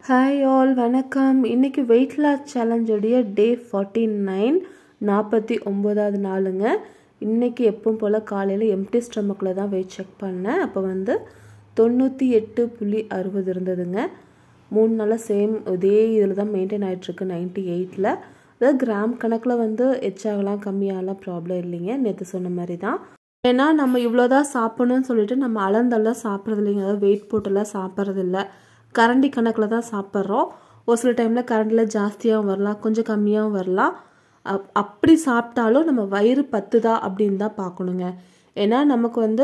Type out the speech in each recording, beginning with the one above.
hi all வணக்கம் இன்னைக்கு weight loss சேலஞ்சோடைய டே ஃபார்ட்டி நைன் நாற்பத்தி ஒம்போதாவது நாளுங்க இன்னைக்கு எப்பவும் போல் காலையில் எம்டி ஸ்டமக்கில் தான் வெயிட் செக் பண்ணேன் அப்போ வந்து தொண்ணூற்றி எட்டு புள்ளி அறுபது இருந்ததுங்க மூணு நாளாக சேம் இதே இதில் தான் மெயின்டைன் ஆகிட்டுருக்கு நைன்ட்டி எயிட்டில் அதாவது கிராம் கணக்கில் வந்து எச்சாகலாம் கம்மியாகலாம் ப்ராப்ளம் இல்லைங்க நேற்று சொன்ன மாதிரி தான் ஏன்னா நம்ம இவ்வளோதான் சாப்பிடணும்னு சொல்லிட்டு நம்ம அளந்தெல்லாம் சாப்பிட்றது இல்லைங்க அதாவது வெயிட் போட்டெல்லாம் சாப்பிட்றது இல்லை கரண்டி கணக்கில் தான் சாப்பிட்றோம் ஒரு சில டைமில் கரண்டில் ஜாஸ்தியாகவும் வரலாம் கொஞ்சம் கம்மியாகவும் வரலாம் அப் அப்படி சாப்பிட்டாலும் நம்ம வயிறு பத்துதா அப்படின்னு தான் பார்க்கணுங்க ஏன்னா நமக்கு வந்து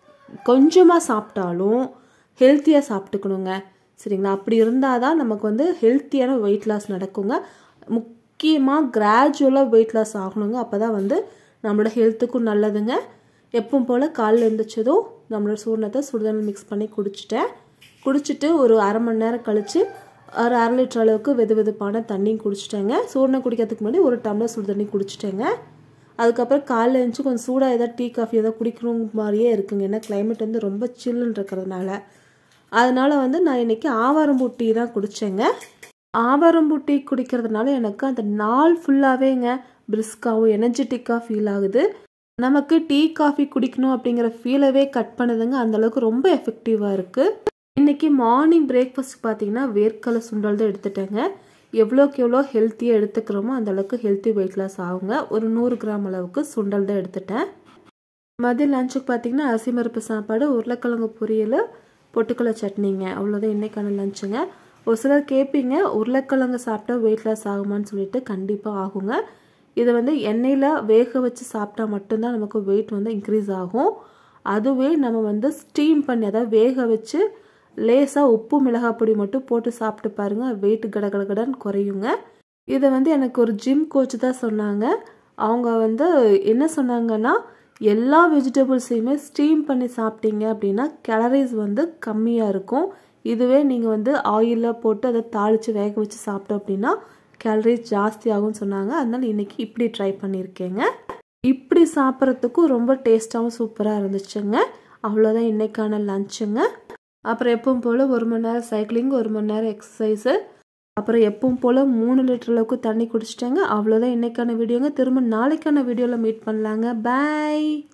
கொஞ்சமாக சாப்பிட்டாலும் ஹெல்த்தியாக சாப்பிட்டுக்கணுங்க சரிங்களா அப்படி இருந்தால் தான் நமக்கு வந்து ஹெல்த்தியான வெயிட் லாஸ் நடக்குங்க முக்கியமாக கிராஜுவலாக வெயிட் லாஸ் ஆகணுங்க அப்போ தான் வந்து நம்மளோட ஹெல்த்துக்கும் நல்லதுங்க எப்பவும் போல் காலையில் எழுந்திரிச்சதும் நம்மளோட சூர்ணத்தை சுடுதண்ணி மிக்ஸ் பண்ணி குடிச்சிட்டேன் குடிச்சிட்டு ஒரு அரை மணி நேரம் கழித்து ஒரு அரை லிட்டர் அளவுக்கு வெது வெதுப்பான தண்ணியும் குடிச்சிட்டேங்க சூடனை குடிக்கிறதுக்கு முன்னாடி ஒரு டம்ளர் சுடு தண்ணி குடிச்சிட்டேங்க அதுக்கப்புறம் காலைல எழுந்துச்சு கொஞ்சம் சூடாக ஏதாவது டீ காஃபி ஏதாவது குடிக்கணும் மாதிரியே இருக்குங்க ஏன்னா கிளைமேட் வந்து ரொம்ப சில்லுன்னு இருக்கிறதுனால அதனால் வந்து நான் இன்றைக்கி ஆவாரம்பூ டீ தான் குடித்தேங்க ஆவாரம்பூ டீ குடிக்கிறதுனால எனக்கு அந்த நாள் ஃபுல்லாகவேங்க பிரிஸ்காகவும் எனர்ஜெட்டிக்காக ஃபீல் ஆகுது நமக்கு டீ காஃபி குடிக்கணும் அப்படிங்கிற ஃபீலவே கட் பண்ணுதுங்க அந்தளவுக்கு ரொம்ப எஃபெக்டிவாக இருக்குது இன்றைக்கி மார்னிங் பிரேக்ஃபாஸ்ட் பார்த்தீங்கன்னா வேர்க்கடலை சுண்டல் தான் எடுத்துட்டேங்க எவ்வளோக்கு எவ்வளோ ஹெல்த்தியாக எடுத்துக்கிறோமோ அந்த அளவுக்கு ஹெல்த்தி வெயிட் லாஸ் ஆகுங்க ஒரு நூறு கிராம் அளவுக்கு சுண்டல் தான் எடுத்துட்டேன் மதியம் லஞ்சுக்கு பார்த்தீங்கன்னா அரிசி பருப்பு சாப்பாடு உருளைக்கிழங்கு பொரியல் பொட்டுக்கடலை சட்னிங்க அவ்வளோதான் இன்றைக்கான லஞ்சுங்க ஒரு சிலர் கேட்பீங்க உருளைக்கிழங்கு சாப்பிட்டா வெயிட் லாஸ் ஆகுமான்னு சொல்லிட்டு கண்டிப்பாக ஆகுங்க இதை வந்து எண்ணெயில் வேக வச்சு சாப்பிட்டா மட்டும்தான் நமக்கு வெயிட் வந்து இன்க்ரீஸ் ஆகும் அதுவே நம்ம வந்து ஸ்டீம் பண்ணி அதாவது வேக வச்சு லேசாக உப்பு மிளகாய் பொடி மட்டும் போட்டு சாப்பிட்டு பாருங்கள் வெயிட் கட கட கடன்னு குறையுங்க இதை வந்து எனக்கு ஒரு ஜிம் கோச் தான் சொன்னாங்க அவங்க வந்து என்ன சொன்னாங்கன்னா எல்லா வெஜிடபிள்ஸையுமே ஸ்டீம் பண்ணி சாப்பிட்டீங்க அப்படின்னா கேலரிஸ் வந்து கம்மியாக இருக்கும் இதுவே நீங்கள் வந்து ஆயிலில் போட்டு அதை தாளித்து வேக வச்சு சாப்பிட்டோம் அப்படின்னா கேலரிஸ் ஜாஸ்தி ஆகும்னு சொன்னாங்க அதனால் இன்றைக்கி இப்படி ட்ரை பண்ணியிருக்கேங்க இப்படி சாப்பிட்றதுக்கும் ரொம்ப டேஸ்ட்டாகவும் சூப்பராக இருந்துச்சுங்க அவ்வளோதான் இன்றைக்கான லஞ்சுங்க அப்புறம் எப்பவும் போல் ஒரு மணி நேரம் சைக்கிளிங் ஒரு மணி நேரம் எக்ஸசைஸு அப்புறம் எப்பவும் போல் மூணு லிட்டர் அளவுக்கு தண்ணி குடிச்சிட்டேங்க அவ்வளோதான் இன்றைக்கான வீடியோங்க திரும்ப நாளைக்கான வீடியோவில் மீட் பண்ணலாங்க பாய்